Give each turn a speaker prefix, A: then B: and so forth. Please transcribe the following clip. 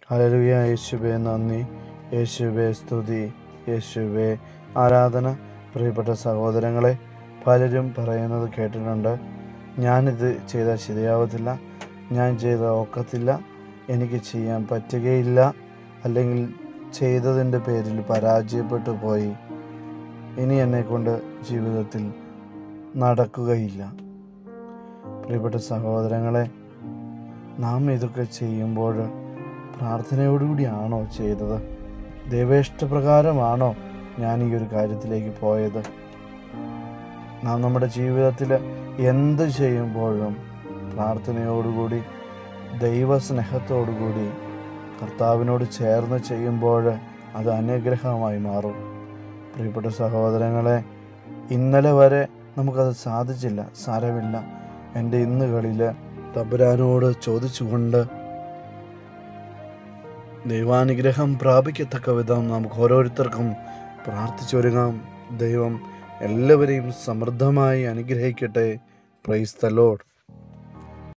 A: hallelujah യേശുവേ നന്ദി യേശുവേ സ്തുതി യേശുവേ ആരാധന പ്രിയപ്പെട്ട സഹോദരങ്ങളെ പലരും പറയുന്നത് കേട്ടിട്ടുണ്ട് ഞാനിത് ചെയ്താൽ ശരിയാവത്തില്ല ഞാൻ ചെയ്ത ഒക്കത്തില്ല എനിക്ക് ചെയ്യാൻ പറ്റുകയില്ല അല്ലെങ്കിൽ ചെയ്തതിൻ്റെ പേരിൽ പരാജയപ്പെട്ടു പോയി ഇനി എന്നെക്കൊണ്ട് ജീവിതത്തിൽ നടക്കുകയില്ല പ്രിയപ്പെട്ട സഹോദരങ്ങളെ നാം ഇതൊക്കെ ചെയ്യുമ്പോൾ പ്രാർത്ഥനയോടുകൂടിയാണോ ചെയ്തത് ദൈവേഷ്ടപ്രകാരമാണോ ഞാൻ ഈ ഒരു കാര്യത്തിലേക്ക് പോയത് നാം നമ്മുടെ ജീവിതത്തിൽ എന്ത് ചെയ്യുമ്പോഴും പ്രാർത്ഥനയോടുകൂടി ദൈവസ്നേഹത്തോടുകൂടി കർത്താവിനോട് ചേർന്ന് ചെയ്യുമ്പോൾ അത് അനുഗ്രഹമായി മാറും പ്രിയപ്പെട്ട സഹോദരങ്ങളെ ഇന്നലെ വരെ നമുക്കത് സാധിച്ചില്ല സാരമില്ല എൻ്റെ ഇന്നുകളിൽ തമ്പുരാനോട് ചോദിച്ചുകൊണ്ട് ദൈവാനുഗ്രഹം പ്രാപിക്കത്തക്ക വിധം നമുക്ക് ഓരോരുത്തർക്കും പ്രാർത്ഥിച്ചൊരുങ്ങാം ദൈവം എല്ലാവരെയും സമൃദ്ധമായി അനുഗ്രഹിക്കട്ടെ പ്രൈസ് ദ ലോഡ്